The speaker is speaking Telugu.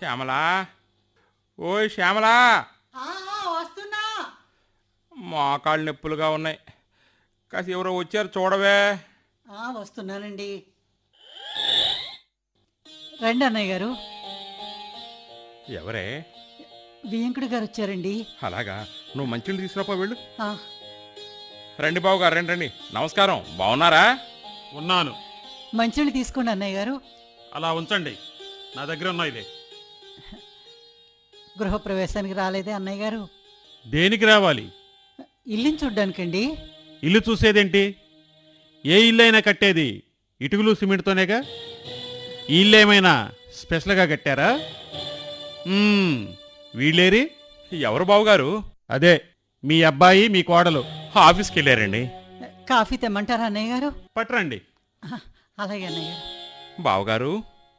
శ్యామలా ఓయ్ శ్యామలా ఆ, ఆ, వస్తున్నా మోకాళ్ళు నొప్పులుగా ఉన్నాయి కాసి ఎవరో వచ్చారు చూడవే ఆ, వస్తున్నానండి రండి అన్నయ్య గారు ఎవరే వెంకుడు గారు వచ్చారండి అలాగా నువ్వు మంచిళ్ళు తీసుకురాపో వెళ్ళు ఆ, రండి బాబు గారు రండి రండి నమస్కారం బాగున్నారా ఉన్నాను మంచినీళ్ళు తీసుకోండి అన్నయ్య గారు అలా ఉంచండి నా దగ్గర ఉన్నాయి ఇదే గృహప్రవేశానికి రాలేదే అన్నయ్య గారు దేనికి రావాలి ఇల్లుని చూడ్డానికండి ఇల్లు చూసేదేంటి ఏ ఇల్లు అయినా కట్టేది ఇటుకలు సిమెంట్తోనేగా ఈ ఇల్లు ఏమైనా స్పెషల్గా కట్టారా మ్మ్, వీళ్ళేరి ఎవరు బాబు గారు అదే మీ అబ్బాయి మీ కోడలు ఆఫీస్కి వెళ్ళారండి కాఫీ తెమ్మంటారా అన్నయ్య గారు పట్టరండి ఆ, అలాగే అన్నయ్య గారు బావగారు